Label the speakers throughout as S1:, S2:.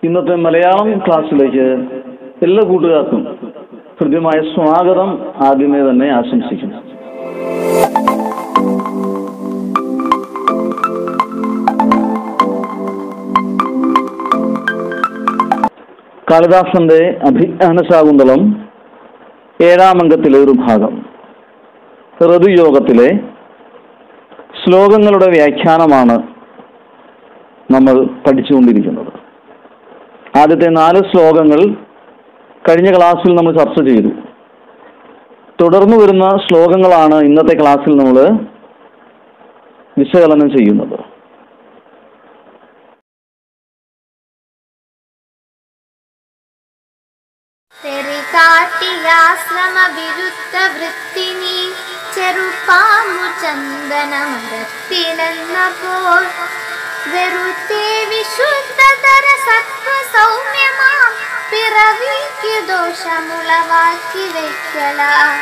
S1: ഇന്നത്തെ മലയാളം ക്ലാസ്സിലേക്ക് എല്ലാ കൂട്ടുകാർക്കും ഹൃദ്യമായ സ്വാഗതം ആദ്യമേ തന്നെ ആശംസിക്കുന്നു കാളിദാസന്റെ അഭിജ്ഞാന ശാകുന്തളം ഏഴാം അംഗത്തിലെ ഒരു ഭാഗം ഋതുയോഗത്തിലെ ശ്ലോകങ്ങളുടെ വ്യാഖ്യാനമാണ് നമ്മൾ പഠിച്ചുകൊണ്ടിരിക്കുന്നത് ആദ്യത്തെ നാല് ശ്ലോകങ്ങൾ കഴിഞ്ഞ ക്ലാസ്സിൽ നമ്മൾ ചർച്ച ചെയ്തു തുടർന്നു വരുന്ന ശ്ലോകങ്ങളാണ് ഇന്നത്തെ ക്ലാസ്സിൽ നമ്മൾ വിശകലനം ചെയ്യുന്നത്
S2: തെറികാട്ടിയാശ്രമ വിരുദ്ധ വൃത്തിനി ചെറുപ്പാമ്പു ചന്ദനമരത്തിലെന്നപ്പോൾ വെറുതെ വിശുദ്ധതര സത്വ സൗമ്യമാം പിറവിക്ക് ദോഷമുളവാക്കി വെക്കല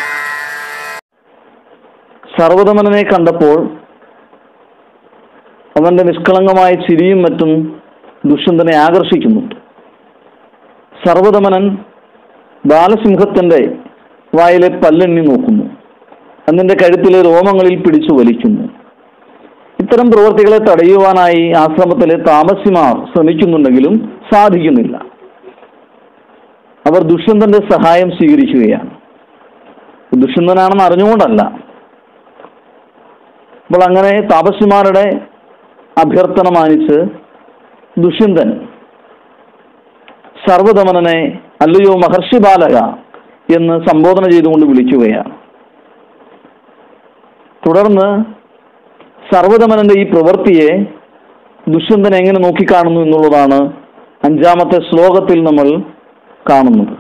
S1: സർവതമനെ കണ്ടപ്പോൾ അവന്റെ നിഷ്കളങ്കമായ ചിരിയും മറ്റും ദുഷ്യന്തനെ ആകർഷിക്കുന്നുണ്ട് സർവതമനൻ ബാലസിംഹത്തിന്റെ വായിലെ പല്ലെണ്ണി നോക്കുന്നു അതിന്റെ കഴുത്തിലെ രോമങ്ങളിൽ പിടിച്ചു വലിക്കുന്നു ഇത്തരം പ്രവൃത്തികളെ തടയുവാനായി ആശ്രമത്തിലെ താമസിമാർ ശ്രമിക്കുന്നുണ്ടെങ്കിലും സാധിക്കുന്നില്ല അവർ ദുഷ്യന്തന്റെ സഹായം സ്വീകരിക്കുകയാണ് ദുഷ്യന്തനാണെന്ന് അറിഞ്ഞുകൊണ്ടല്ല അപ്പോൾ അങ്ങനെ താപസ്യമാരുടെ അഭ്യർത്ഥന മാനിച്ച് ദുഷ്യന്തൻ സർവദമനനെ അല്ലയോ മഹർഷി ബാലക എന്ന് സംബോധന ചെയ്തുകൊണ്ട് വിളിക്കുകയാണ് തുടർന്ന് സർവദമനന്റെ ഈ പ്രവൃത്തിയെ ദുഷ്യന്തൻ എങ്ങനെ നോക്കിക്കാണുന്നു എന്നുള്ളതാണ് അഞ്ചാമത്തെ ശ്ലോകത്തിൽ നമ്മൾ കാണുന്നത്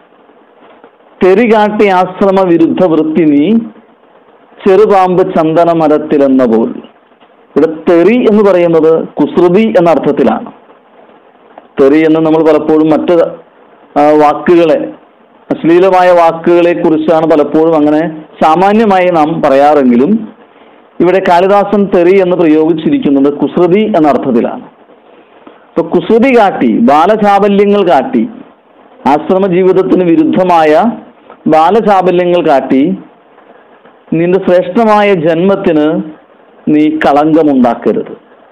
S1: തെറികാട്ടി ആശ്രമ വിരുദ്ധ വൃത്തി നീ ചെറുപാമ്പ് ചന്ദന മരത്തിലെന്ന പോൽ ഇവിടെ തെറി എന്ന് പറയുന്നത് കുസൃതി എന്ന അർത്ഥത്തിലാണ് തെറി എന്ന് നമ്മൾ പലപ്പോഴും മറ്റ് ആ, വാക്കുകളെ അശ്ലീലമായ വാക്കുകളെ കുറിച്ചാണ് പലപ്പോഴും അങ്ങനെ സാമാന്യമായി നാം പറയാറെങ്കിലും ഇവിടെ കാളിദാസൻ തെറി എന്ന് പ്രയോഗിച്ചിരിക്കുന്നത് കുസൃതി എന്ന അർത്ഥത്തിലാണ് ഇപ്പൊ കുസൃതി കാട്ടി ബാലചാബല്യങ്ങൾ കാട്ടി ആശ്രമ ജീവിതത്തിന് വിരുദ്ധമായ ബാലചാബല്യങ്ങൾ കാട്ടി നിന്റെ ശ്രേഷ്ഠമായ ജന്മത്തിന് നീ കളങ്കമുണ്ടാക്കരുത്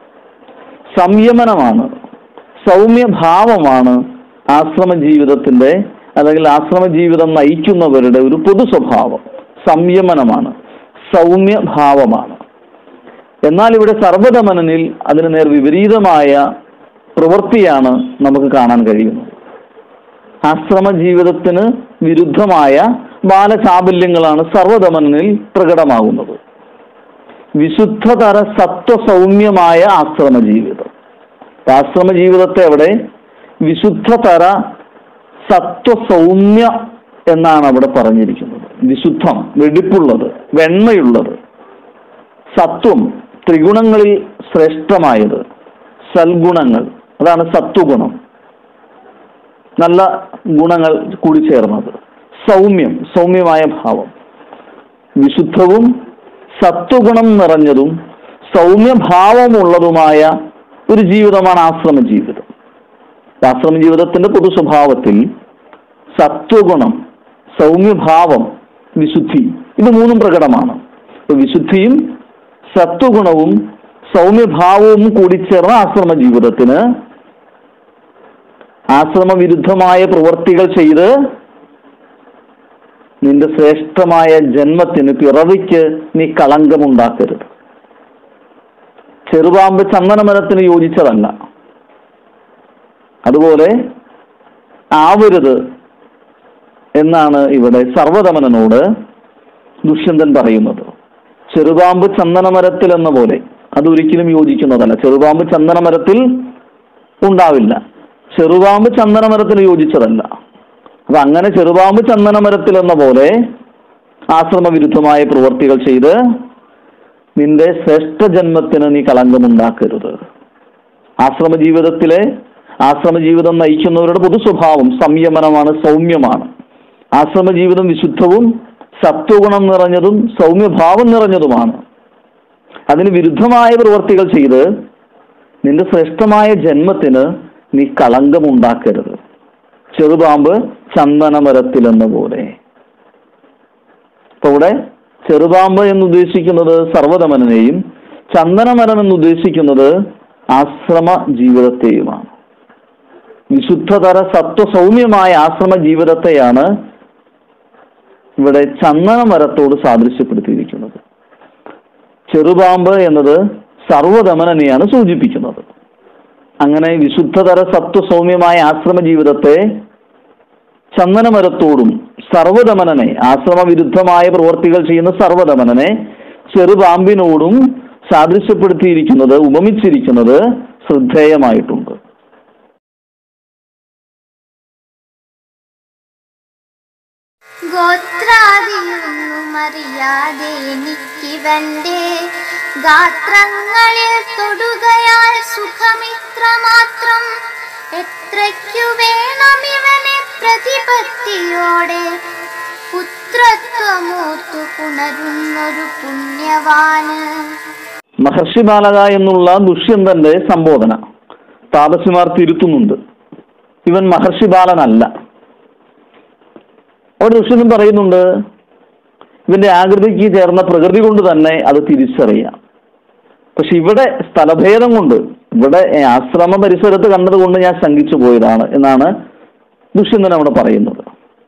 S1: സംയമനമാണ് സൗമ്യഭാവമാണ് ആശ്രമ ജീവിതത്തിന്റെ അല്ലെങ്കിൽ ആശ്രമ ജീവിതം നയിക്കുന്നവരുടെ ഒരു പൊതു സ്വഭാവം സംയമനമാണ് സൗമ്യഭാവമാണ് എന്നാൽ ഇവിടെ സർവതമനനിൽ അതിന് നേർ വിപരീതമായ പ്രവൃത്തിയാണ് നമുക്ക് കാണാൻ കഴിയുന്നത് ആശ്രമ ജീവിതത്തിന് വിരുദ്ധമായ ബാലചാബല്യങ്ങളാണ് സർവതമനിൽ പ്രകടമാകുന്നത് വിശുദ്ധതര സത്വസൗമ്യമായ ആശ്രമ ജീവിതം ആശ്രമ ജീവിതത്തെ അവിടെ വിശുദ്ധതര സത്വസൗമ്യ എന്നാണ് അവിടെ പറഞ്ഞിരിക്കുന്നത് വിശുദ്ധം വെടിപ്പുള്ളത് വെണ്മയുള്ളത് സത്വം ത്രിഗുണങ്ങളിൽ ശ്രേഷ്ഠമായത് സൽഗുണങ്ങൾ അതാണ് സത്വഗുണം നല്ല ഗുണങ്ങൾ കൂടി ചേർന്നത് സൗമ്യം സൗമ്യമായ ഭാവം വിശുദ്ധവും സത്വഗുണം നിറഞ്ഞതും സൗമ്യഭാവമുള്ളതുമായ ഒരു ജീവിതമാണ് ആശ്രമ ജീവിതം ആശ്രമ ജീവിതത്തിന്റെ പൊതു സ്വഭാവത്തിൽ സത്വഗുണം സൗമ്യഭാവം വിശുദ്ധി ഇത് മൂന്നും പ്രകടമാണ് അപ്പൊ വിശുദ്ധിയും സത്വഗുണവും സൗമ്യഭാവവും കൂടി ചേർന്ന ആശ്രമ ജീവിതത്തിന് ആശ്രമ വിരുദ്ധമായ പ്രവൃത്തികൾ ചെയ്ത് നിന്റെ ശ്രേഷ്ഠമായ ജന്മത്തിന് പിറവിക്ക് നീ കളങ്കമുണ്ടാക്കരുത് ചെറുപാമ്പ് ചന്ദനമരത്തിന് യോജിച്ചതല്ല അതുപോലെ ആവരുത് എന്നാണ് ഇവിടെ സർവതമനനോട് ദുഷ്യന്തൻ പറയുന്നത് ചെറുപാമ്പ് ചന്ദനമരത്തിൽ എന്ന പോലെ അതൊരിക്കലും യോജിക്കുന്നതല്ല ചെറുപാമ്പ് ചന്ദനമരത്തിൽ ഉണ്ടാവില്ല ചെറുപാമ്പ് ചന്ദനമരത്തിന് യോജിച്ചതല്ല അപ്പൊ അങ്ങനെ ചെറുപാമ്പ് ചന്ദനമരത്തിൽ എന്ന പോലെ ആശ്രമ വിരുദ്ധമായ പ്രവൃത്തികൾ ചെയ്ത് നിന്റെ ശ്രേഷ്ഠ ജന്മത്തിന് നീ കളങ്കമുണ്ടാക്കരുത് ആശ്രമ ജീവിതത്തിലെ ആശ്രമ ജീവിതം നയിക്കുന്നവരുടെ പൊതു സ്വഭാവം സംയമനമാണ് സൗമ്യമാണ് ആശ്രമ ജീവിതം വിശുദ്ധവും സത്വഗുണം നിറഞ്ഞതും സൗമ്യഭാവം നിറഞ്ഞതുമാണ് അതിന് വിരുദ്ധമായ പ്രവൃത്തികൾ ചെയ്ത് നിന്റെ ശ്രേഷ്ഠമായ ജന്മത്തിന് നീ കളങ്കമുണ്ടാക്കരുത് ചെറുപാമ്പ് ചന്ദനമരത്തിലെന്ന പോലെ അപ്പൊ ഇവിടെ ചെറുപാമ്പ് എന്ന് ഉദ്ദേശിക്കുന്നത് സർവ്വതമനെയും ചന്ദനമരം എന്ന് ഉദ്ദേശിക്കുന്നത് ആശ്രമ ജീവിതത്തെയുമാണ് വിശുദ്ധതര സത്വസൗമ്യമായ ആശ്രമ ജീവിതത്തെയാണ് ഇവിടെ ചന്ദനമരത്തോട് സാദൃശ്യപ്പെടുത്തിയിരിക്കുന്നത് ചെറുപാമ്പ് എന്നത് സർവ്വദമനനെയാണ് സൂചിപ്പിക്കുന്നത് അങ്ങനെ വിശുദ്ധതര സത്വസൗമ്യമായ ആശ്രമ ജീവിതത്തെ ചന്ദനമരത്തോടും സർവ്വദമനനെ ആശ്രമ വിരുദ്ധമായ പ്രവർത്തികൾ ചെയ്യുന്ന സർവ്വദമനനെ ചെറുപാമ്പിനോടും സാദൃശ്യപ്പെടുത്തിയിരിക്കുന്നത് ഉപമിച്ചിരിക്കുന്നത് ശ്രദ്ധേയമായിട്ടുണ്ട്
S2: ഗോത്രാദിയൊന്നുമറിയാതെ എനിക്കിവന്റെ ഗാത്രങ്ങളിൽ തൊടുകയാൽ സുഖമിത്ര മാത്രം എത്രയ്ക്കു വേണം ഇവനെ പ്രതിപത്തിയോടെ പുത്രത്വമൂർത്തു പുണരുന്നൊരു പുണ്യവാന്
S1: മഹർഷി ബാലക എന്നുള്ള ദുഷ്യന്തന്റെ സംബോധന താപസിമാർ തിരുത്തുന്നുണ്ട് ഇവൻ മഹർഷി ബാലനല്ല അവിടെ ദുഷ്യന്തൻ പറയുന്നുണ്ട് ഇവന്റെ ആകൃതിക്ക് ചേർന്ന പ്രകൃതി കൊണ്ട് തന്നെ അത് തിരിച്ചറിയാം പക്ഷെ ഇവിടെ സ്ഥലഭേദം കൊണ്ട് ഇവിടെ ആശ്രമ പരിസരത്ത് കണ്ടതുകൊണ്ട് ഞാൻ ശങ്കിച്ചു പോയതാണ് എന്നാണ് ദുഷ്യന്തൻ അവിടെ പറയുന്നത്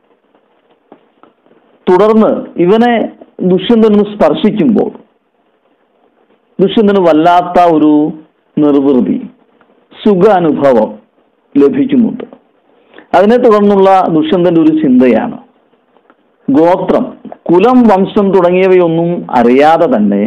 S1: തുടർന്ന് ഇവനെ ദുഷ്യന്തൻ സ്പർശിക്കുമ്പോൾ ദുഷ്യന്തന് വല്ലാത്ത ഒരു നിർവൃതി സുഖാനുഭവം ലഭിക്കുന്നുണ്ട് അതിനെ തുടർന്നുള്ള ദുഷ്യന്തന്റെ ഒരു ചിന്തയാണ് ഗോത്രം കുലം വംശം തുടങ്ങിയവയൊന്നും അറിയാതെ തന്നെ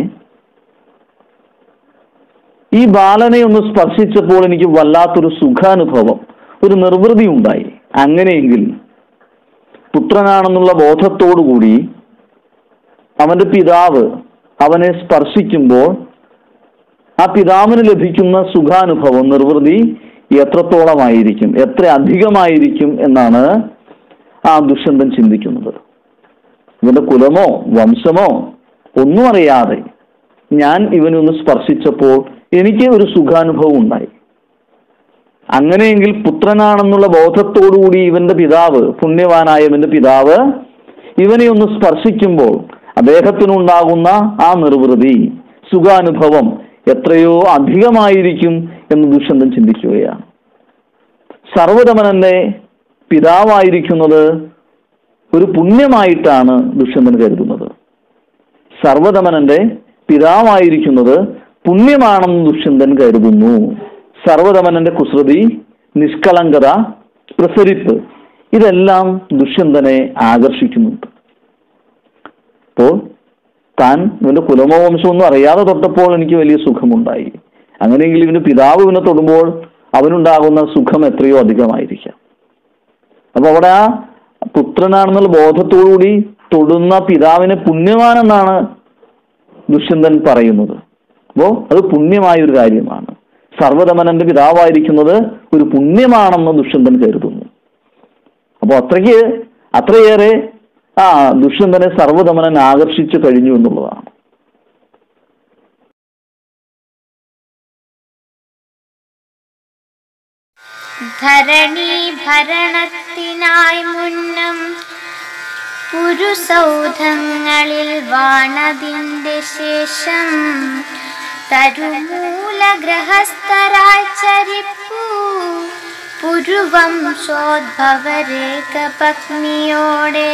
S1: ഈ ബാലനെ ഒന്ന് സ്പർശിച്ചപ്പോൾ എനിക്ക് വല്ലാത്തൊരു സുഖാനുഭവം ഒരു നിർവൃതി ഉണ്ടായി അങ്ങനെയെങ്കിൽ പുത്രനാണെന്നുള്ള ബോധത്തോടുകൂടി അവന്റെ പിതാവ് അവനെ സ്പർശിക്കുമ്പോൾ ആ പിതാവിന് ലഭിക്കുന്ന സുഖാനുഭവം നിർവൃതി എത്രത്തോളമായിരിക്കും എത്ര അധികമായിരിക്കും എന്നാണ് ആ ദുഷ്യന്തൻ ചിന്തിക്കുന്നത് ഇവന്റെ കുലമോ വംശമോ ഒന്നും അറിയാതെ ഞാൻ ഇവനൊന്ന് സ്പർശിച്ചപ്പോൾ എനിക്ക് ഒരു സുഖാനുഭവം ഉണ്ടായി അങ്ങനെയെങ്കിൽ പുത്രനാണെന്നുള്ള ബോധത്തോടുകൂടി ഇവന്റെ പിതാവ് പുണ്യവാനായ ഇവന്റെ പിതാവ് ഇവനെ ഒന്ന് സ്പർശിക്കുമ്പോൾ അദ്ദേഹത്തിനുണ്ടാകുന്ന ആ നിർവൃതി സുഖാനുഭവം എത്രയോ അധികമായിരിക്കും എന്ന് ദുഷ്യന്തൻ ചിന്തിക്കുകയാണ് സർവതമനന്റെ പിതാവായിരിക്കുന്നത് ഒരു പുണ്യമായിട്ടാണ് ദുഷ്യന്തൻ കരുതുന്നത് സർവതമനന്റെ പിതാവായിരിക്കുന്നത് പുണ്യമാണെന്ന് ദുഷ്യന്തൻ കരുതുന്നു സർവതമനന്റെ കുസൃതി നിഷ്കളങ്കത പ്രസരിപ്പ് ഇതെല്ലാം ദുഷ്യന്തനെ ആകർഷിക്കുന്നുണ്ട് അപ്പോൾ താൻ ഇവന്റെ കുലമോ വംശമൊന്നും അറിയാതെ തൊട്ടപ്പോൾ എനിക്ക് വലിയ സുഖമുണ്ടായി അങ്ങനെയെങ്കിൽ ഇവന് പിതാവ് ഇവനെ തൊടുമ്പോൾ അവനുണ്ടാകുന്ന സുഖം എത്രയോ അധികമായിരിക്കാം അപ്പൊ അവിടെ ആ പുത്രനാണെന്നുള്ള ബോധത്തോടുകൂടി തൊടുന്ന പിതാവിനെ പുണ്യവാനെന്നാണ് ദുഷ്യന്തൻ പറയുന്നത് അപ്പോ അത് പുണ്യമായ ഒരു കാര്യമാണ് സർവതമനന്റെ പിതാവായിരിക്കുന്നത് ഒരു പുണ്യമാണെന്ന് ദുഷ്യന്തൻ കരുതുന്നു അപ്പോൾ അത്രയ്ക്ക് അത്രയേറെ ആ ദുഷ്യന്തനെ സർവതമനൻ ആകർഷിച്ചു കഴിഞ്ഞു എന്നുള്ളതാണ്
S2: ധരണി ഭരണത്തിനായി മുന്നം പുരുസൗധങ്ങളിൽ വാണതിന്റെ ശേഷം തരുമൂലഗ്രഹസ്ഥരായി ചരിപ്പൂ പുരുവംശോദ്ഭവരേഖ പത്നിയോടെ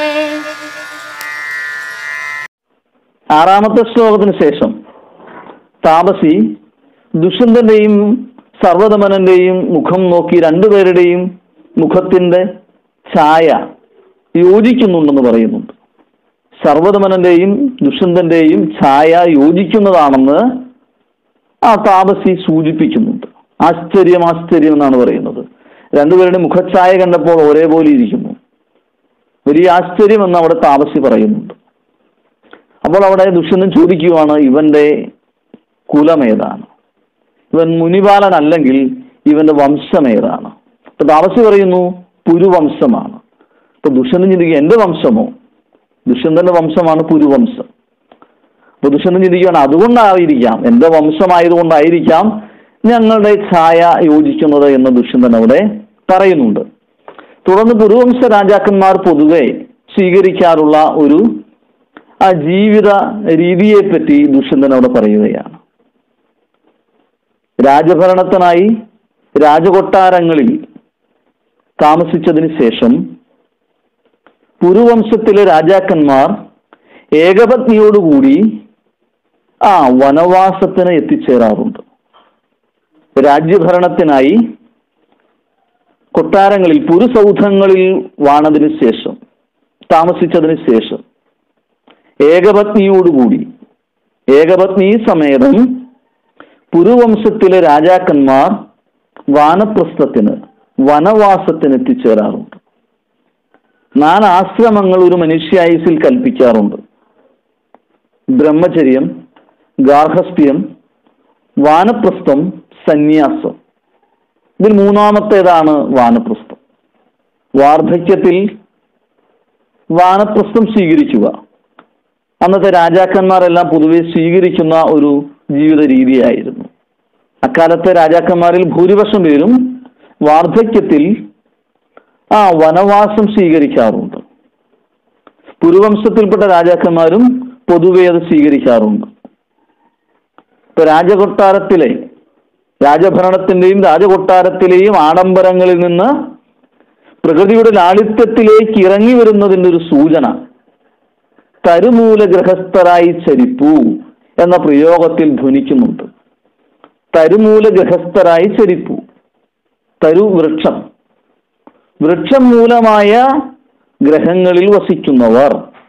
S1: ആറാമത്തെ ശ്ലോകത്തിന് ശേഷം താപസി ദുഷ്യന്തന്റെയും സർവതമനന്റെയും മുഖം നോക്കി രണ്ടുപേരുടെയും മുഖത്തിന്റെ ഛായ യോജിക്കുന്നുണ്ടെന്ന് പറയുന്നുണ്ട് സർവതമനന്റെയും ദുഷ്യന്തന്റെയും ഛായ യോജിക്കുന്നതാണെന്ന് ആ താപസി സൂചിപ്പിക്കുന്നുണ്ട് ആശ്ചര്യം ആശ്ചര്യം എന്നാണ് പറയുന്നത് രണ്ടുപേരുടെ മുഖഛായ കണ്ടപ്പോൾ ഒരേപോലെ ഇരിക്കുന്നു വലിയ ആശ്ചര്യം എന്ന് അവിടെ താപസി പറയുന്നുണ്ട് അപ്പോൾ അവിടെ ദുഷ്യന്തൻ ചോദിക്കുവാണ് ഇവന്റെ കുലമേതാണ് ഇവൻ മുനിപാലനല്ലെങ്കിൽ ഇവന്റെ വംശം ഏതാണ് അപ്പൊ താമസി പറയുന്നു പുരുവംശമാണ് അപ്പൊ ദുഷ്യന്തൻ ചിന്തിക്കുക എന്റെ വംശമോ ദുഷ്യന്തന്റെ വംശമാണ് പുരുവംശം അപ്പൊ ദുഷ്യന്തൻ ചിന്തിക്കുകയാണ് അതുകൊണ്ടായിരിക്കാം എന്റെ വംശമായതുകൊണ്ടായിരിക്കാം ഞങ്ങളുടെ ഛായ യോജിക്കുന്നത് എന്ന് ദുഷ്യന്തൻ അവിടെ പറയുന്നുണ്ട് തുടർന്ന് പുരുവംശ രാജാക്കന്മാർ പൊതുവെ സ്വീകരിക്കാറുള്ള ഒരു ആ ജീവിത രീതിയെപ്പറ്റി ദുഷ്യന്തൻ അവിടെ പറയുകയാണ് രാജഭരണത്തിനായി രാജകൊട്ടാരങ്ങളിൽ താമസിച്ചതിന് ശേഷം പുരുവംശത്തിലെ രാജാക്കന്മാർ ഏകപത്നിയോടുകൂടി ആ വനവാസത്തിന് എത്തിച്ചേരാറുണ്ട് രാജ്യഭരണത്തിനായി കൊട്ടാരങ്ങളിൽ പുരുസൗധങ്ങളിൽ വാണതിന് ശേഷം താമസിച്ചതിന് ശേഷം ഏകപത്നിയോടുകൂടി ഏകപത്നി സമേതം പുരുവംശത്തിലെ രാജാക്കന്മാർ വാനപ്രസ്ഥത്തിന് വനവാസത്തിന് എത്തിച്ചേരാറുണ്ട് നാല് ആശ്രമങ്ങൾ ഒരു മനുഷ്യായുസിൽ കൽപ്പിക്കാറുണ്ട് ബ്രഹ്മചര്യം ഗാർഹസ്ഥ്യം വാനപ്രസ്ഥം സന്യാസം ഇതിൽ മൂന്നാമത്തേതാണ് വാനപ്രസ്ഥം വാർദ്ധക്യത്തിൽ വാനപ്രസ്ഥം സ്വീകരിക്കുക അന്നത്തെ രാജാക്കന്മാരെല്ലാം പൊതുവെ സ്വീകരിക്കുന്ന ഒരു ജീവിത രീതിയായിരുന്നു അക്കാലത്തെ രാജാക്കന്മാരിൽ ഭൂരിപക്ഷം പേരും വാർദ്ധക്യത്തിൽ ആ വനവാസം സ്വീകരിക്കാറുണ്ട് പുരുവംശത്തിൽപ്പെട്ട രാജാക്കന്മാരും പൊതുവെ അത് സ്വീകരിക്കാറുണ്ട് ഇപ്പൊ രാജകൊട്ടാരത്തിലെ രാജഭരണത്തിന്റെയും രാജകൊട്ടാരത്തിലെയും ആഡംബരങ്ങളിൽ നിന്ന് പ്രകൃതിയുടെ ലാളിത്യത്തിലേക്ക് ഇറങ്ങി വരുന്നതിന്റെ ഒരു സൂചന തരുമൂല ഗ്രഹസ്ഥരായി ചരിപ്പൂ എന്ന പ്രയോഗത്തിൽ ധ്വനിക്കുന്നുണ്ട് തരുമൂല ഗ്രഹസ്ഥരായി ചരിപ്പൂ തരു വൃക്ഷം വൃക്ഷം മൂലമായ ഗ്രഹങ്ങളിൽ വസിക്കുന്നവർ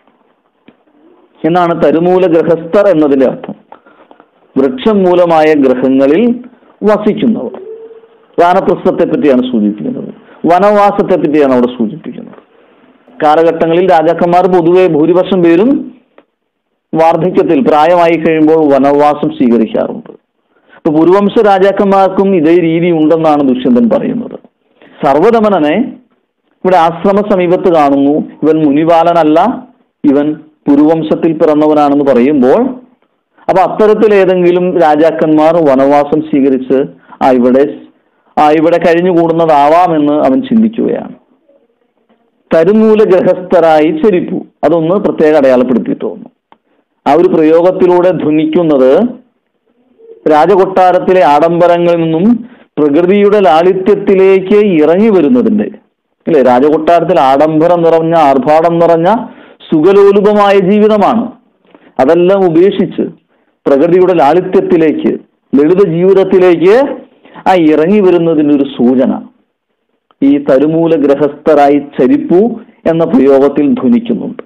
S1: എന്നാണ് തരുമൂല ഗ്രഹസ്ഥർ എന്നതിന്റെ അർത്ഥം വൃക്ഷം മൂലമായ ഗ്രഹങ്ങളിൽ വസിക്കുന്നവർ വാനപ്രസ്ഥത്തെ പറ്റിയാണ് സൂചിപ്പിക്കുന്നത് വനവാസത്തെ പറ്റിയാണ് അവിടെ സൂചിപ്പിക്കുന്നത് കാലഘട്ടങ്ങളിൽ രാജാക്കന്മാർ പൊതുവെ ഭൂരിപക്ഷം പേരും വാർദ്ധക്യത്തിൽ പ്രായമായി കഴിയുമ്പോൾ വനവാസം സ്വീകരിക്കാറുണ്ട് ഇപ്പൊ പുരുവംശ രാജാക്കന്മാർക്കും ഇതേ രീതി ഉണ്ടെന്നാണ് ദുഷ്യന്തൻ പറയുന്നത് സർവദമനനെ ഇവിടെ ആശ്രമ സമീപത്ത് കാണുന്നു ഇവൻ മുനിപാലനല്ല ഇവൻ പുരുവംശത്തിൽ പിറന്നവനാണെന്ന് പറയുമ്പോൾ അപ്പൊ അത്തരത്തിൽ ഏതെങ്കിലും രാജാക്കന്മാർ വനവാസം സ്വീകരിച്ച് ആ ഇവിടെ ആ ഇവിടെ കഴിഞ്ഞുകൂടുന്നതാവാമെന്ന് അവൻ ചിന്തിക്കുകയാണ് തരുമൂല ഗ്രഹസ്ഥരായി ചരിപ്പു അതൊന്ന് പ്രത്യേക അടയാളപ്പെടുത്തിയിട്ട് ആ ഒരു പ്രയോഗത്തിലൂടെ ധ്വനിക്കുന്നത് രാജകൊട്ടാരത്തിലെ ആഡംബരങ്ങളിൽ നിന്നും പ്രകൃതിയുടെ ലാളിത്യത്തിലേക്ക് ഇറങ്ങി വരുന്നതിന്റെ അല്ലെ രാജകൊട്ടാരത്തിൽ ആഡംബരം നിറഞ്ഞ ആർഭാടം നിറഞ്ഞ സുഖലോലുപമായ ജീവിതമാണ് അതെല്ലാം ഉപേക്ഷിച്ച് പ്രകൃതിയുടെ ലാളിത്യത്തിലേക്ക് ലളിത ജീവിതത്തിലേക്ക് ആ ഇറങ്ങി വരുന്നതിന്റെ ഒരു സൂചന ഈ തരുമൂല ഗ്രഹസ്ഥരായി ചരിപ്പു എന്ന പ്രയോഗത്തിൽ ധ്വനിക്കുന്നുണ്ട്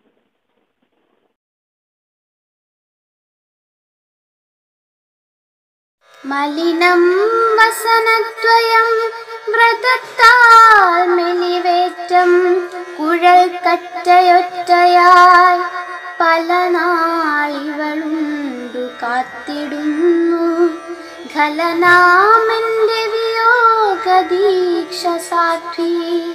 S2: മലിനം വസനദ്വയം വ്രതത്താൽ മെലിവേറ്റം കുഴൽ കറ്റയൊറ്റയായി പല നാളിവളുണ്ടു കാത്തിടുന്നു ഖലനാമെന്റെ വിയോഗ ദീക്ഷ സാധ്വി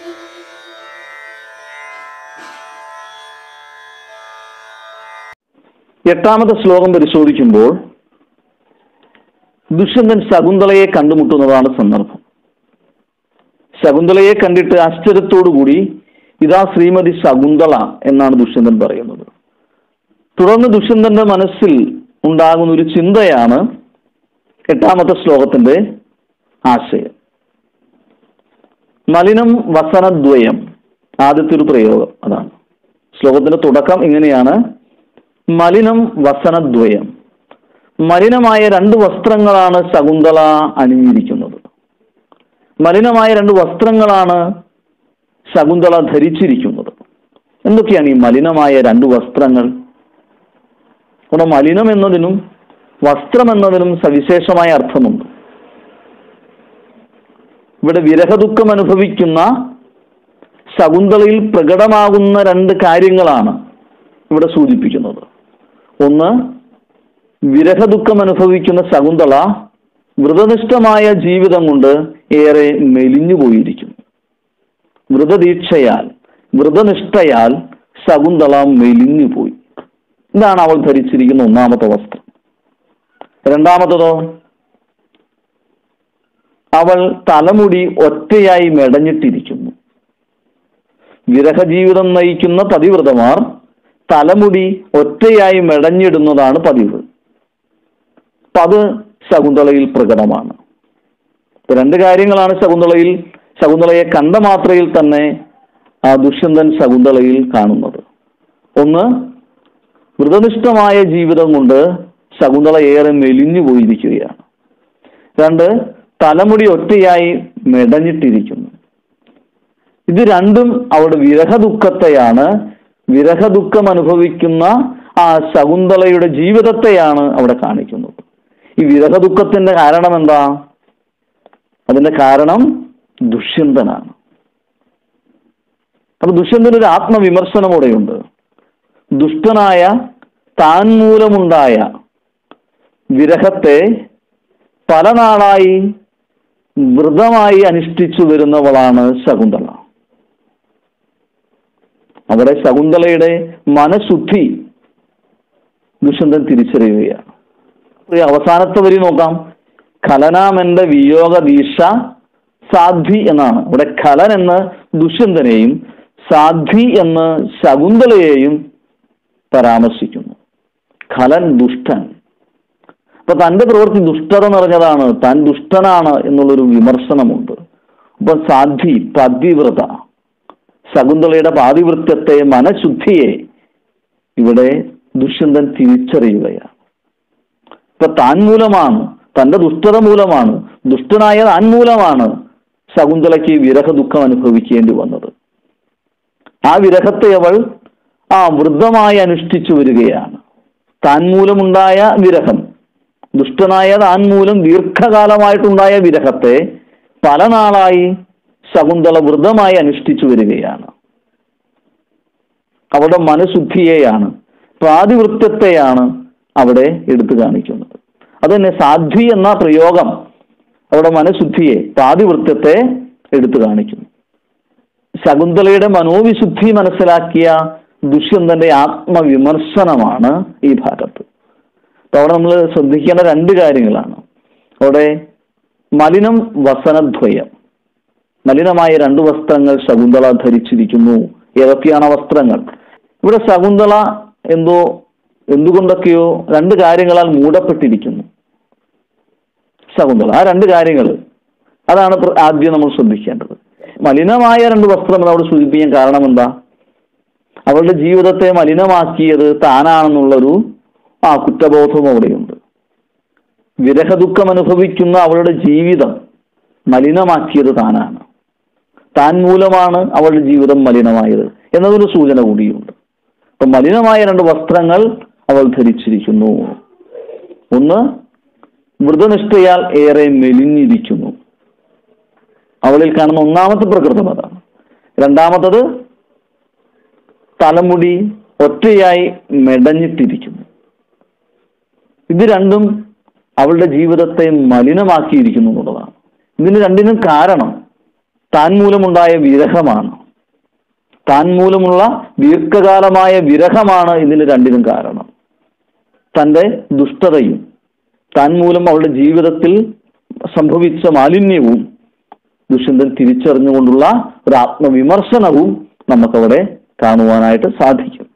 S1: എട്ടാമത്തെ ശ്ലോകം പരിശോധിക്കുമ്പോൾ ദുഷ്യന്തൻ ശകുന്തളയെ കണ്ടുമുട്ടുന്നതാണ് സന്ദർഭം ശകുന്തളയെ കണ്ടിട്ട് ആശ്ചര്യത്തോടുകൂടി ഇതാ ശ്രീമതി ശകുന്തള എന്നാണ് ദുഷ്യന്തൻ പറയുന്നത് തുടർന്ന് ദുഷ്യന്തന്റെ മനസ്സിൽ ഉണ്ടാകുന്ന ഒരു ചിന്തയാണ് എട്ടാമത്തെ ശ്ലോകത്തിന്റെ ആശയം മലിനം വസനദ്വയം ആദ്യത്തെ ഒരു പ്രയോഗം അതാണ് ശ്ലോകത്തിന്റെ തുടക്കം ഇങ്ങനെയാണ് മലിനം വസനദ്വയം മലിനമായ രണ്ട് വസ്ത്രങ്ങളാണ് ശകുന്തള അണിഞ്ഞിരിക്കുന്നത് മലിനമായ രണ്ട് വസ്ത്രങ്ങളാണ് ശകുന്തള ധരിച്ചിരിക്കുന്നത് എന്തൊക്കെയാണ് ഈ മലിനമായ രണ്ട് വസ്ത്രങ്ങൾ ഇവിടെ മലിനം എന്നതിനും വസ്ത്രം എന്നതിനും സവിശേഷമായ അർത്ഥമുണ്ട് ഇവിടെ വിരഹദുഃഖം അനുഭവിക്കുന്ന ശകുന്തളയിൽ പ്രകടമാകുന്ന രണ്ട് കാര്യങ്ങളാണ് ഇവിടെ സൂചിപ്പിക്കുന്നത് ഒന്ന് വിരഹദുഃഖം അനുഭവിക്കുന്ന ശകുന്തള വ്രതനിഷ്ഠമായ ജീവിതം കൊണ്ട് ഏറെ മെലിഞ്ഞു പോയിരിക്കുന്നു വ്രതദീക്ഷയാൽ വ്രതനിഷ്ഠയാൽ ശകുന്തള മെലിഞ്ഞു പോയി ഇതാണ് അവൾ ധരിച്ചിരിക്കുന്ന ഒന്നാമത്തെ വസ്ത്രം രണ്ടാമത്തതോ അവൾ തലമുടി ഒറ്റയായി മെടഞ്ഞിട്ടിരിക്കുന്നു വിരഹജീവിതം നയിക്കുന്ന പതിവ്രതമാർ തലമുടി ഒറ്റയായി മെടഞ്ഞിടുന്നതാണ് പതിവ് അപ്പൊ അത് ശകുന്തളയിൽ പ്രകടമാണ് ഇപ്പൊ രണ്ട് കാര്യങ്ങളാണ് ശകുന്തളയിൽ ശകുന്തളയെ കണ്ട മാത്രയിൽ തന്നെ ആ ദുഷ്യന്തൻ ശകുന്തളയിൽ കാണുന്നത് ഒന്ന് വ്രതനിഷ്ഠമായ ജീവിതം കൊണ്ട് ശകുന്തള ഏറെ മെലിഞ്ഞു പോയിരിക്കുകയാണ് രണ്ട് തലമുടി ഒറ്റയായി മെടഞ്ഞിട്ടിരിക്കുന്നു ഇത് രണ്ടും അവിടെ വിരഹ ദുഃഖത്തെയാണ് വിരഹ ദുഃഖം അനുഭവിക്കുന്ന ആ ശകുന്തളയുടെ ജീവിതത്തെയാണ് അവിടെ കാണിക്കുന്നത് ഈ വിരഹ ദുഃഖത്തിന്റെ കാരണം എന്താ അതിന്റെ കാരണം ദുഷ്യന്തനാണ് അപ്പൊ ദുഷ്യന്തന് ഒരു ആത്മവിമർശനം കൂടെയുണ്ട് ദുഷ്ടനായ താൻ മൂലമുണ്ടായ വിരഹത്തെ പല നാളായി വ്രതമായി അനുഷ്ഠിച്ചു വരുന്നവളാണ് ശകുന്തള അവിടെ ശകുന്തളയുടെ മനഃശുദ്ധി ദുഷ്യന്തൻ തിരിച്ചറിയുകയാണ് ഈ അവസാനത്തെ വരി നോക്കാം ഖലനാമെന്റെ വിയോഗ ദീക്ഷ സാധ്വി എന്നാണ് ഇവിടെ ഖലൻ എന്ന് ദുഷ്യന്തനെയും സാധ്വി എന്ന് ശകുന്തളയെയും പരാമർശിക്കുന്നു ഖലൻ ദുഷ്ടൻ അപ്പൊ തന്റെ പ്രവൃത്തി ദുഷ്ടത നിറഞ്ഞതാണ് താൻ ദുഷ്ടനാണ് എന്നുള്ളൊരു വിമർശനമുണ്ട് അപ്പൊ സാധ്വി പതിവ്രത ശകുന്തളയുടെ പാതിവൃത്യത്തെ മനഃശുദ്ധിയെ ഇവിടെ ദുഷ്യന്തൻ തിരിച്ചറിയുകയാണ് ഇപ്പൊ താൻ മൂലമാണ് തന്റെ ദുഷ്ടത മൂലമാണ് ദുഷ്ടനായ താൻ മൂലമാണ് ശകുന്തളയ്ക്ക് വിരഹ ദുഃഖം അനുഭവിക്കേണ്ടി വന്നത് ആ വിരഹത്തെ അവൾ ആ വൃദ്ധമായി അനുഷ്ഠിച്ചു വരികയാണ് താൻ മൂലമുണ്ടായ വിരഹം ദുഷ്ടനായ താൻ മൂലം ദീർഘകാലമായിട്ടുണ്ടായ വിരഹത്തെ പല നാളായി ശകുന്തള വൃദ്ധമായി അനുഷ്ഠിച്ചു വരികയാണ് അവളുടെ മനഃശുദ്ധിയെയാണ് പ്രാതിവൃത്യത്തെയാണ് അവിടെ എടുത്തു കാണിക്കുന്നത് അത് തന്നെ സാധ്വി എന്ന പ്രയോഗം അവിടെ മനഃശുദ്ധിയെ പ്രാതിവൃത്യത്തെ എടുത്തു കാണിക്കുന്നു ശകുന്തളയുടെ മനോവിശുദ്ധി മനസ്സിലാക്കിയ ദുഷ്യന്തന്റെ ആത്മവിമർശനമാണ് ഈ ഭാഗത്ത് അപ്പൊ അവിടെ നമ്മൾ ശ്രദ്ധിക്കേണ്ട രണ്ട് കാര്യങ്ങളാണ് അവിടെ മലിനം വസനദ്വയം മലിനമായ രണ്ട് വസ്ത്രങ്ങൾ ശകുന്തള ധരിച്ചിരിക്കുന്നു ഏതൊക്കെയാണ് ആ വസ്ത്രങ്ങൾ ഇവിടെ ശകുന്തള എന്തോ എന്തുകൊണ്ടൊക്കെയോ രണ്ട് കാര്യങ്ങളാൽ മൂടപ്പെട്ടിരിക്കുന്നു ശകുന്തള ആ രണ്ട് കാര്യങ്ങൾ അതാണ് പ്ര- ആദ്യം നമ്മൾ ശ്രദ്ധിക്കേണ്ടത് മലിനമായ രണ്ട് വസ്ത്രം എന്നോട് സൂചിപ്പിക്കാൻ കാരണം എന്താ അവളുടെ ജീവിതത്തെ മലിനമാക്കിയത് താനാണെന്നുള്ളൊരു ആ കുറ്റബോധവും അവിടെയുണ്ട് വിരഹദുഃഖം അനുഭവിക്കുന്ന അവളുടെ ജീവിതം മലിനമാക്കിയത് താനാണ് താൻ മൂലമാണ് അവളുടെ ജീവിതം മലിനമായത് എന്നതൊരു സൂചന കൂടിയുണ്ട് അപ്പൊ മലിനമായ രണ്ട് വസ്ത്രങ്ങൾ അവൾ ധരിച്ചിരിക്കുന്നു ഒന്ന് മൃതനിഷ്ഠയാൽ ഏറെ മെലിഞ്ഞിരിക്കുന്നു അവളിൽ കാണുന്ന ഒന്നാമത്തെ പ്രകൃതം അതാണ് രണ്ടാമത്തത് തലമുടി ഒറ്റയായി മെടഞ്ഞിട്ടിരിക്കുന്നു ഇത് രണ്ടും അവളുടെ ജീവിതത്തെ മലിനമാക്കിയിരിക്കുന്നു എന്നുള്ളതാണ് ഇതിന് രണ്ടിനും കാരണം താൻ മൂലമുണ്ടായ വിരഹമാണ് താൻ മൂലമുള്ള ദീർഘകാലമായ വിരഹമാണ് ഇതിന് രണ്ടിനും കാരണം തന്റെ ദുഷ്ടതയും താൻ മൂലം അവളുടെ ജീവിതത്തിൽ സംഭവിച്ച മാലിന്യവും ദുഷ്യന്തൻ തിരിച്ചറിഞ്ഞുകൊണ്ടുള്ള ഒരു ആത്മവിമർശനവും നമുക്കവിടെ കാണുവാനായിട്ട് സാധിക്കും